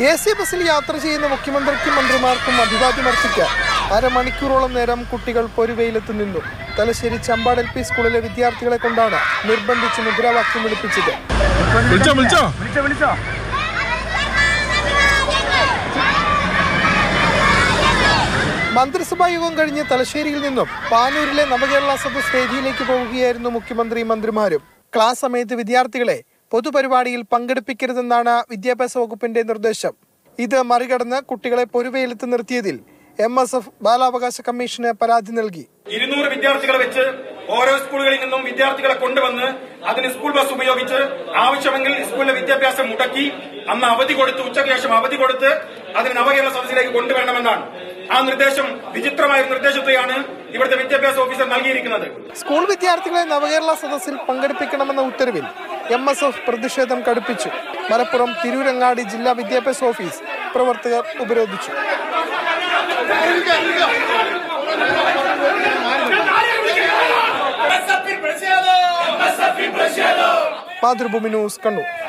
A C ബസ്സിൽ യാത്ര ചെയ്യുന്ന മുഖ്യമന്ത്രിക്കും മന്ത്രിമാർക്കും അഭിവാദ്യമർപ്പിക്കാൻ അരമണിക്കൂറോളം നേരം കുട്ടികൾ പൊരുവയിലെത്തു നിന്നു തലശ്ശേരി ചമ്പാട് എൽ പി സ്കൂളിലെ വിദ്യാർത്ഥികളെ കൊണ്ടാണ് നിർബന്ധിച്ച് മുദ്രാവാക്യം വിളിപ്പിച്ചത് വിളിച്ചോ വിളിച്ചോ വിളിച്ചോ വിളിച്ചോ മന്ത്രിസഭാ യോഗം കഴിഞ്ഞ് തലശ്ശേരിയിൽ നിന്നും പാനൂരിലെ നവകേരള സദസ് വേദിയിലേക്ക് പോവുകയായിരുന്നു മുഖ്യമന്ത്രി മന്ത്രിമാരും ക്ലാസ് സമയത്ത് വിദ്യാർത്ഥികളെ പൊതുപരിപാടിയിൽ പങ്കെടുപ്പിക്കരുതെന്നാണ് വിദ്യാഭ്യാസ വകുപ്പിന്റെ നിർദ്ദേശം ഇത് മറികടന്ന് കുട്ടികളെ പൊരുവയിലെത്ത് നിർത്തിയതിൽ എം എസ് എഫ് ബാലാവകാശ കമ്മീഷന് പരാതി നൽകി ഇരുന്നൂറ് വിദ്യാർത്ഥികളെ വെച്ച് ഓരോ സ്കൂളുകളിൽ നിന്നും വിദ്യാർത്ഥികളെ കൊണ്ടുവന്ന് അതിന് സ്കൂൾ ബസ് ഉപയോഗിച്ച് ആവശ്യമെങ്കിൽ സ്കൂളിലെ വിദ്യാഭ്യാസം മുടക്കി അന്ന് അവധി കൊടുത്ത് ഉച്ചയ്ക്ക് ശേഷം അവധി കൊടുത്ത് അതിന് നവകേരള സദസ്സിലേക്ക് കൊണ്ടുവരണമെന്നാണ് ആ നിർദ്ദേശം വിചിത്രമായ ഒരു നിർദ്ദേശത്തെയാണ് ഇവിടുത്തെ വിദ്യാഭ്യാസ ഓഫീസർ നൽകിയിരിക്കുന്നത് സ്കൂൾ വിദ്യാർത്ഥികളെ നവകേരള സദസ്സിൽ പങ്കെടുപ്പിക്കണമെന്ന ഉത്തരവിൽ എം എസ് എഫ് പ്രതിഷേധം കടുപ്പിച്ചു മലപ്പുറം തിരൂരങ്ങാടി ജില്ലാ വിദ്യാഭ്യാസ ഓഫീസ് പ്രവർത്തകർ ഉപരോധിച്ചു മാതൃഭൂമി ന്യൂസ് കണ്ണൂർ